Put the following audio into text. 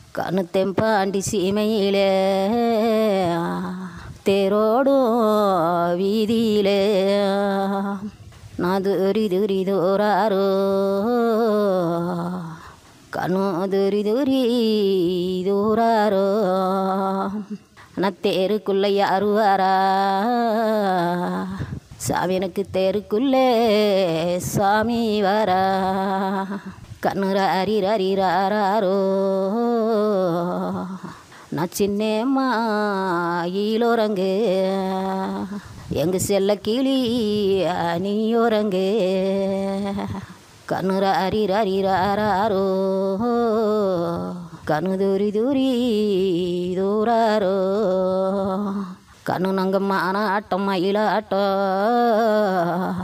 கண்ணு தெம்பாண்டி சீமையிலே தேரோடும் வீதியிலே நான் துரி துரி தோறாரோ கண்ணு துரி துரி தூராரோ நான் தேருக்குள்ள யாரு வாரா சாமி எனக்கு தேருக்குள்ளே சாமி வரா கண்ணு ராரி ராரி ராரோ நான் சின்னம்மா ஈலோரங்கு எங்க செல்ல கிளி நீ ஓரங்கு கண்ணு ராரி ராரி ராரோ கண்ணு தூரி தூரி தூராரோ கண்ணு நங்க மானாட்டம் மயிலாட்டம்